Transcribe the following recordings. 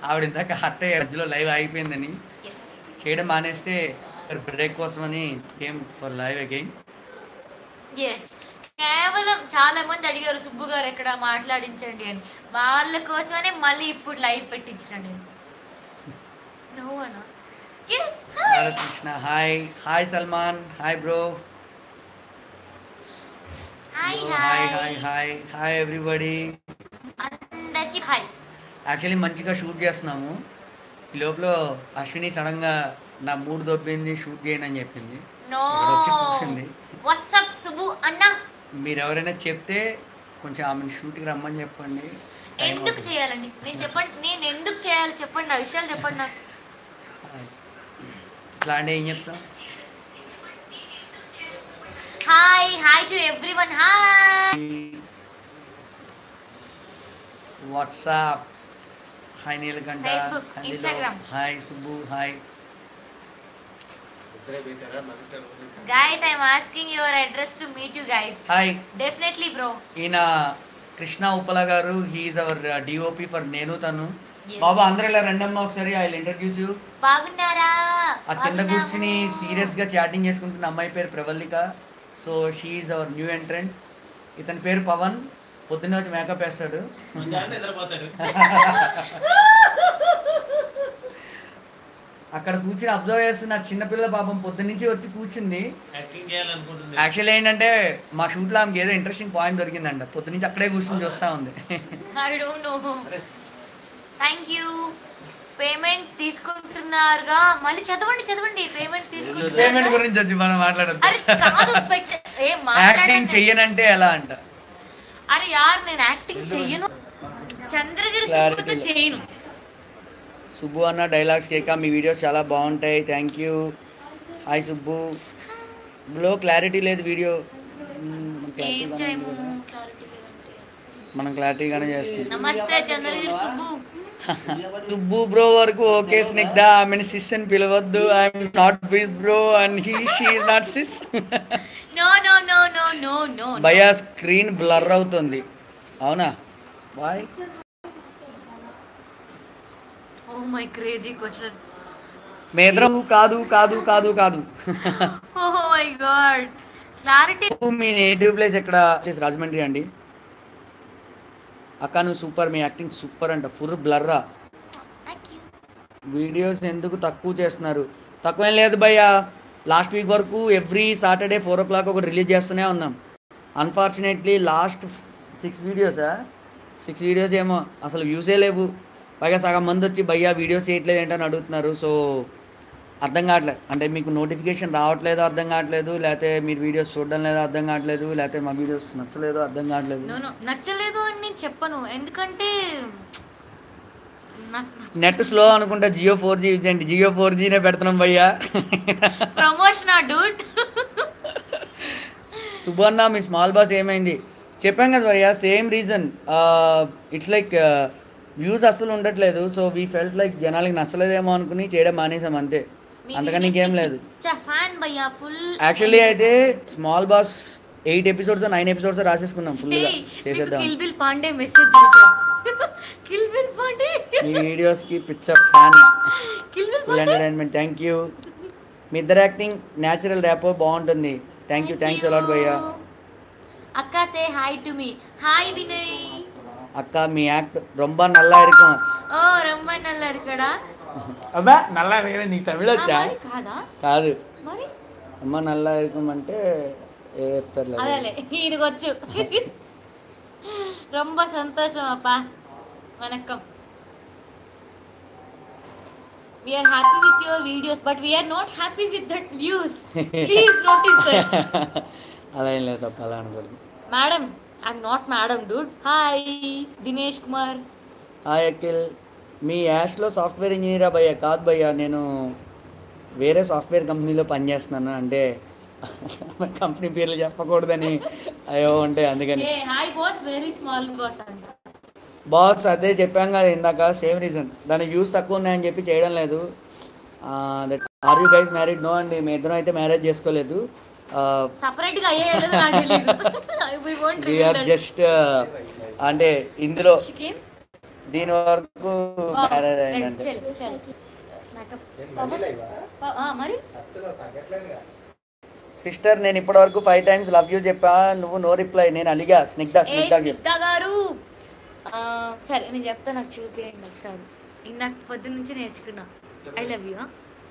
ఆవిడ ఇందాక హట్ అయ్యారు మధ్యలో లైవ్ అయిపోయిందని ఎస్ చేయడం మానేస్తే బ్రేక్ కోసమని came for live again yes కేవలం చాలా మంది అడిగారు సుబ్బు గారు ఎక్కడ మాట్లాడించండి అని వాళ్ళ కోసమనే మళ్ళీ ఇప్పుడు లైవ్ పెట్టించిన నేను నో అనా S Krishna hi hi Salman hi bro hi hi hi hi hi hi everybody అందరికి హాయ్ యాక్చువల్లీ మంచిగా షూట్ చేస్తున్నాము ఈ లోపల అశ్విని సడన్గా నా మూడు దొబ్బింది షూట్ చేయను అని చెప్పింది నో ఇక్కడ వచ్చి కూర్చుంది వాట్సాప్ సుబ్బు అన్నా మీరు ఎవరైనా చెప్తే కొంచెం ఆమెను షూట్కి రమ్మని చెప్పండి టైం ఎందుకు అవుతుంది. చేయాలండి నేను చెప్పండి నేను ఎందుకు చేయాలి చెప్పండి ఆ విషయాలు చెప్పండి నాకు ఇట్లా అంటే ఏం చెప్తాం hi hi to everyone hi WhatsApp hi Neelakantha Facebook, hello. Instagram. Hi Subbu hi guys I'm asking your address to meet you guys hi definitely bro ఈయన కృష్ణ ఉప్పల గారు హీఈస్ అవర్ డిఓపి ఫర్ నేను తను Yes. బాబా అందరూ ఇలా రండమ్మా ఒకసారి ఐ ఇంట్రడ్యూస్ యూ బాగున్నారా ఆ కింద బాగున్నాము. కూర్చుని సీరియస్ గా చాటింగ్ చేసుకుంటున్న అమ్మాయి పేరు Pravallika so she's our new entrant ఇతని పేరు పవన్ పొద్దున్నే వచ్చి మేకప్ వేస్తాడు నిద్రపోతాడు అక్కడ కూర్చుని అబ్జర్వ్ చేస్తున్న చిన్నపిల్ల పాపం పొద్దున్నుంచి వచ్చి కూర్చుంది యాక్టింగ్ చేయాలనుకుంటుంది యాక్చువల్లీ ఏంటంటే మా షూట్లో ఆమెకి ఏదో ఇంట్రెస్టింగ్ పాయింట్ దొరికిందంట పొద్దున్నుంచి అక్కడే కూర్చొని చూస్తూ ఉంది I don't know thank you payment తీసుకుంటున్నారుగా మళ్ళీ చదవండి చదవండి పేమెంట్ పేమెంట్ తీసుకుంటున్నారు గురించి వచ్చి మనం మాట్లాడద్దు అరే కాదు బట్ ఏ యాక్టింగ్ మాట్లాడండి చెయ్యనంటే ఎలా అంట అరే యార్ నేను యాక్టింగ్ చెయ్యను చంద్రగిరి Clarity సుబ్బుతో లే. చేయను సుబ్బు అన్న డైలాగ్స్ కేక మీ వీడియోస్ చాలా బాగుంటాయి thank you hi Subbu bro clarity లేదు వీడియో ఏం చేయము క్లారిటీ లేదంటే మనం క్లారిటీగానే చేస్తాం నమస్తే చంద్రగిరి సుబ్బు సుబ్బు బ్రో వరకు ఓకే స్నిగ్ధ ఆమెను సిస్ అని పిలవద్దు I'm not with bro and he she not sis no no no no no no భయ స్క్రీన్ బ్లర్ అవుతుంది అవునా bye oh my crazy question మేద్రం కాదు కాదు కాదు కాదు ఓ మై గాడ్ క్లారిటీ మీ నేటివ్ ప్లేస్ ఎక్కడ వచ్చేసి రాజమండ్రి అండి అక్క నువ్వు సూపర్ మీ యాక్టింగ్ సూపర్ అంట ఫుల్ బ్లర్రా థ్యాంక్ యూ వీడియోస్ ఎందుకు తక్కువ చేస్తున్నారు తక్కువేం లేదు భయ్య లాస్ట్ వీక్ వరకు every Saturday four o'clock ఒకటి రిలీజ్ చేస్తూనే ఉన్నాం అన్ఫార్చునేట్లీ లాస్ట్ సిక్స్ వీడియోసా సిక్స్ వీడియోస్ ఏమో అసలు వ్యూసే లేవు పైగా సగం మంది వచ్చి భయ్య వీడియోస్ చేయట్లేదు ఏంటని అడుగుతున్నారు సో అర్థం కావట్లేదు అంటే మీకు నోటిఫికేషన్ రావట్లేదు అర్థం కావట్లేదు లేకపోతే మీరు వీడియోస్ చూడడం లేదో అర్థం కావట్లేదు లేకపోతే మా వీడియోస్ నచ్చలేదో అర్థం కావట్లేదు నో నో నచ్చలేదు అని నేను చెప్పను ఎందుకంటే నాకు నెట్ స్లో అనుకుంటా జియో ఫోర్ జీ యూజ్ చేయండి జియో ఫోర్ జీనే పెడుతున్నాం భయ్యా ప్రమోషన్ ఆ డూడ్ సుబర్ణ మీ స్మాల్ బాస్ ఏమైంది చెప్పాం కదా భయ్య same reason it's like views అస్సలు ఉండట్లేదు సో వీ ఫెల్ట్ లైక్ జనాలకి నచ్చలేదేమో అనుకుని చేయడం మానేసాం అంతే అంతకని ఇంకేం లేదు ఫ్యాన్ భయ్యా ఫుల్ యాక్చువల్లీ అయితే small boss eight episodes nine episodes రాసేసుకున్నాం ఫుల్గా చేసేద్దాం కిల్ బిల్ పాండే మెసేజ్ చేశారు కిల్ బిల్ పాండే మీ వీడియోస్కి picture fan Kill Bill full entertainment thank you మీ ఇద్దరు యాక్టింగ్ న్యాచురల్ ర్యాపో బాగుంటుంది థ్యాంక్ యూ థ్యాంక్స్ అలాట్ భయ్యా అక్క సే హాయ్ టు మీ హాయ్ వినయ్ అక్క మీ యాక్ట్ రొంబ నల్లా ఇరుக்கும் ఓ రొమ్మ నల్లారు ఇక్కడ అబ్బా నల్లా ఇరుకునే నీకు తమిళ వచ్చా కాదా కాదు మరి అమ్మ నల్లా ఇరుకమంటే ఏ చెప్తారు అదేలే ఇదిగొచ్చు ரொம்ப సంతోషం అప్పా vanakkam we are happy with your videos but we are not happy with that views please notice that అలా ఏం లేదు తప్ప అలా అనకూడదు madam i'm not madam dude hi Dinesh Kumar hi Akhil మీ యాష్లో సాఫ్ట్వేర్ ఇంజనీరా భయ్య కాదు భయ్య నేను వేరే సాఫ్ట్వేర్ కంపెనీలో పనిచేస్తున్నాను అంటే కంపెనీ పేర్లు చెప్పకూడదని అయ్యో అంటే అందుకని ఏ hi boss very small boss అంట బాస్ అదే చెప్పాం కదా ఇందాక సేమ్ రీజన్ దాని వ్యూస్ తక్కువ ఉన్నాయని చెప్పి చేయడం లేదు that are you guys married no అండి మీ ఇద్దరం అయితే మ్యారేజ్ చేసుకోలేదు సపరేట్ గా అయ్యే నాకు తెలియదు we won't reveal we're that. Just అంటే ఇందులో She came? దీని వరకు మ్యారేజ్ అయిందంటే చల్, చల్. Makeup. ఆ, మరి సిస్టర్ నేను ఇప్పటి వరకు ఫైవ్ టైమ్స్ లవ్ యూ చెప్పా నువ్వు నో రిప్లై నేను అలిగా స్నిగ్ధ ఏ స్నిగ్ధ చెప్పు స్నిగ్ధ గారు ఆ, సరే నేను చెప్తా నాకు చూపియండి ఒకసారి ఇందాక పొద్దున్న నుంచి నేర్చుకున్నా ఐ లవ్ యూ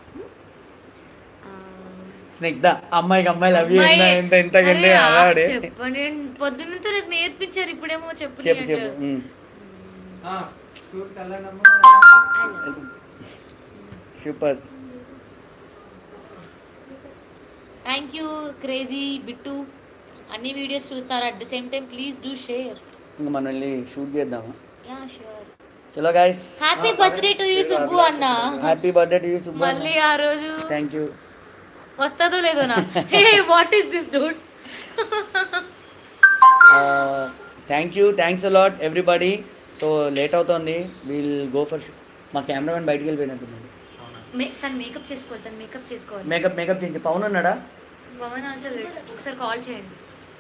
స్నిగ్ధ అమ్మాయికి అమ్మాయి లవ్ యూ ఎంత ఎంత కంటే అలాడే చెప్పండి పొద్దున్నంతా నాకు నేర్పించారు ఇప్పుడేమో చెప్పు చెప్పు చెప్పు um. Super thank you crazy Bittu అన్ని వీడియోస్ చూస్తారు at the same time please do share ఇంక మనం వెళ్ళి షూట్ చేద్దామా యా షూర్ చలో guys happy birthday to you Subbu అన్న happy birthday to you Subbu మళ్ళీ ఆ రోజు థ్యాంక్ యూ వస్తుందో లేదో నా hey what is this dude thank you thanks a lot everybody so late అవుతుంది వీల్ గో ఫర్ మా కెమెరామెన్ బయటికి వెళ్ళిపోయినట్టున్నాడు తను మేకప్ చేసుకోవాలి తను మేకప్ చేసుకోవాలి మేకప్ మేకప్ చేయించి పవన్ ఉన్నాడా పవన్ ఆల్సో ఒకసారి కాల్ చేయండి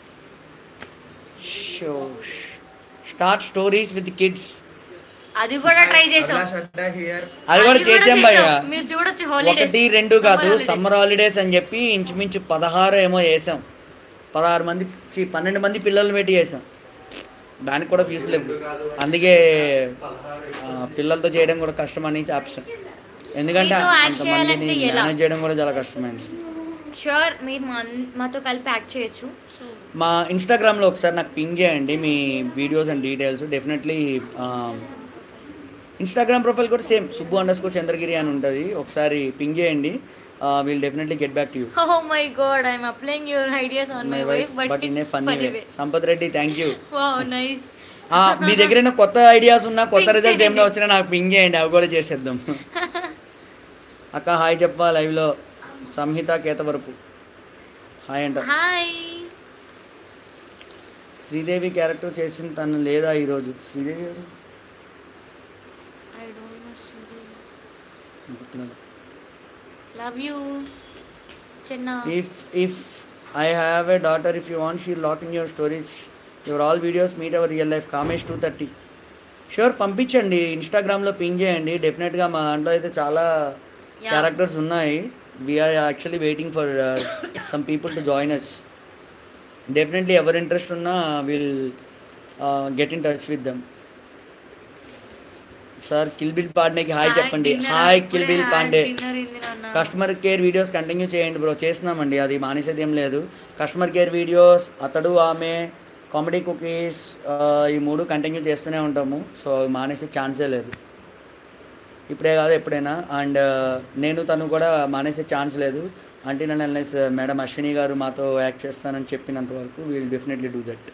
show start stories with kids అది కూడా ట్రై చేసాం అది కూడా చేసాం భయ్య చేసాం. మీరు చూడొచ్చు హాలిడేస్ ఒకటి రెండు కాదు సమ్మర్ హాలిడేస్ అని చెప్పి ఇంచుమించు పదహారు ఏమో చేసాం పదహారు మంది ఛీ, పన్నెండు మంది పిల్లలు పెట్టి చేసాం దానికి కూడా ఫీజు లేవు అందుకే ఆ, పిల్లలతో చేయడం కూడా కష్టం అనేసి ఆప్షన్ ఎందుకంటే మీతో act అంతమందిని చేయాలంటే ఎలా? మేనేజ్ చేయడం కూడా చాలా కష్టమైంది షూర్ మీరు మా మాతో కలిపి యాక్ట్ చేయొచ్చు సో మా ఇన్స్టాగ్రామ్లో ఒకసారి నాకు పింగ్ చేయండి మీ videos and details definitely Instagram profile కూడా same Subbu underscore Chandragiri అని ఉంటుంది ఒకసారి పింగ్ చేయండి will definitely get back to you oh my God I'm applying your ideas on my wife but but in a funny way Sampath Reddy thank you wow nice మీ దగ్గర ఏమైనా కొత్త ideas ఉన్నా కొత్త Ping రిజల్ట్స్ ఏమైనా చేయండి. వచ్చినా నాకు పింగ్ చేయండి అవి కూడా చేసేద్దాం అక్క హాయ్ చెప్పా లైవ్లో సంహిత కేతవరపు హాయ్ అంట హాయ్ శ్రీదేవి క్యారెక్టర్ చేసిన తను లేదా ఈరోజు శ్రీదేవి ఎవరు ఐ డోంట్ నో శ్రీదేవి గుర్తులేదు. లవ్ యూ చిన్న if if I have a daughter if you want she lock in your stories your all videos meet our real life Kamesh two thirty sure పంపించండి ఇన్స్టాగ్రామ్లో ping చేయండి డెఫినెట్గా మా దాంట్లో అయితే చాలా Yeah. క్యారెక్టర్స్ ఉన్నాయి we're actually waiting for some people to join us definitely ఎవరు ఇంట్రెస్ట్ ఉన్నా will get in touch with them sir Kill Bill పాండేకి హాయ్ చెప్పండి hi Kill Bill Pandey customer care videos continue చేయండి బ్రో చేస్తున్నామండి అది మానేసేది ఏం లేదు కస్టమర్ కేర్ వీడియోస్ అతడు ఆమె కామెడీ కుకీస్ ఈ మూడు కంటిన్యూ చేస్తూనే ఉంటాము సో అవి మానేసే ఛాన్సే లేదు ఇప్పుడే కాదు ఎప్పుడైనా అండ్ నేను తను కూడా మానేసే ఛాన్స్ లేదు అంటే నన్ను అన్లెస్ మేడం అశ్విని గారు మాతో యాక్ట్ చేస్తానని చెప్పినంత వరకు we'll definitely do that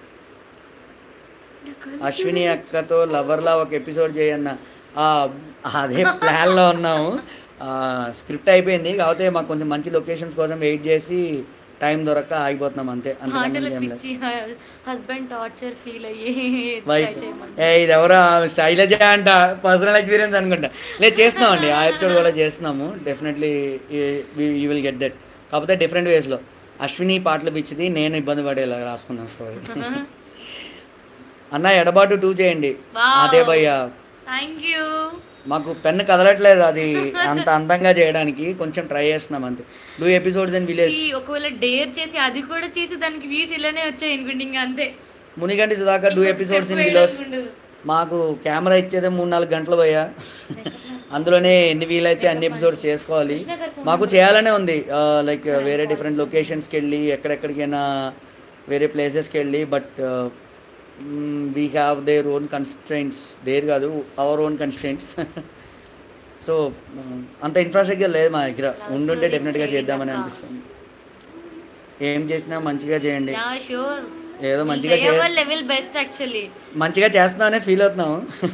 Ashwini అక్కతో లవర్లా ఒక ఎపిసోడ్ చేయన్న ఆ, అదే ప్లాన్లో ఉన్నాము స్క్రిప్ట్ అయిపోయింది కాకపోతే మాకు కొంచెం మంచి లొకేషన్స్ కోసం వెయిట్ చేసి టైం దొరక్క ఆగిపోతున్నాం అంతే అంతకన్నా మాటలు ఏం లేదు పిచ్చి హస్బెండ్ టార్చర్ ఫీల్ అయ్యి వైఫ్ try చేయమని. ఏ ఇది ఎవరో శైలజ అంట పర్సనల్ ఎక్స్పీరియన్స్ అనుకుంటా లేదు చేస్తున్నామండి ఆ ఎపిసోడ్ కూడా చేస్తున్నాము definitely you will get that కాకపోతే డిఫరెంట్ వేస్లో అశ్విని పాటలు పిచ్చిది నేను ఇబ్బంది పడేలా రాసుకున్నాను స్టోరీ అన్న ఎడబాటు టూ చేయండి Wow. అదే భయ్యా థ్యాంక్ యూ మాకు పెన్ను కదలట్లేదు అది అంత అందంగా చేయడానికి కొంచెం ట్రై చేస్తున్నాం అంతే do episodes in village See, ఒకవేళ డేర్ చేసి అది కూడా చేసి దానికి వ్యూస్ ఇలానే వచ్చాయి అనుకోండి ఇంకా అంతే మునిగంటి సుధాకర్ డూ ఇంకొక ఎపిసోడ్స్ step ఇన్ విలేజ్ వేయడానికి ఉండదు. మాకు కెమెరా ఇచ్చేదే మూడు నాలుగు గంటలు పోయా అందులోనే ఎన్ని వీలైతే అన్ని ఎపిసోడ్స్ చేసుకోవాలి మాకు చేయాలనే ఉంది లైక్ వేరే డిఫరెంట్ లొకేషన్స్కి వెళ్ళి ఎక్కడెక్కడికైనా వేరే ప్లేసెస్కి వెళ్ళి but we have their own constraints their కాదు అవర్ ఓన్ కన్స్టెంట్స్ సో అంత ఇన్ఫ్రాస్ట్రక్చర్ లేదు మా దగ్గర ఉండుంటే stories డెఫినెట్గా చేయండి చేద్దామని అక్క. అనిపిస్తుంది ఏం చేసినా మంచిగా చేయండి యా షూర్ ఏదో మంచిగా చేస్ లెవెల్ బెస్ట్ యాక్చువల్లీ మంచిగా చేస్తున్నామనే ఫీల్ అవుతున్నాము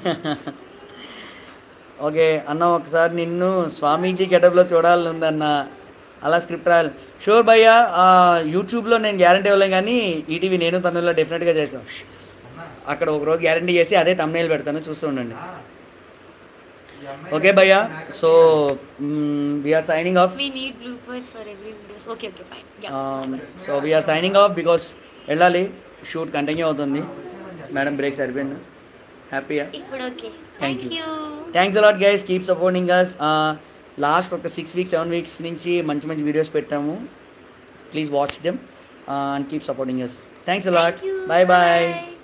ఓకే అన్న ఒకసారి నిన్ను స్వామీజీ గెటప్లో చూడాలని ఉందన్న అలా స్క్రిప్ట్ రాయాలి షూర్ భయ్య యూట్యూబ్లో నేను గ్యారంటీ ఇవ్వలేం కానీ ఈటీవీ నేను తనులో డెఫినెట్గా చేస్తాను అక్కడ ఒక రోజు గ్యారంటీ చేసి అదే తమ్నేల్ పెడతాను చూస్తూ ఉండండి ఓకే భయ్య so we're signing off we need blue first for every videos okay okay fine yeah so we're signing off because వెళ్ళాలి షూట్ కంటిన్యూ అవుతుంది మేడం బ్రేక్ సరిపోయింది హ్యాపీయా ఇప్పుడు okay Thank thank you thanks a lot guys keep supporting us last ఒక six weeks seven weeks నుంచి మంచి మంచి videos పెట్టాము please watch them and keep supporting us thanks a lot bye bye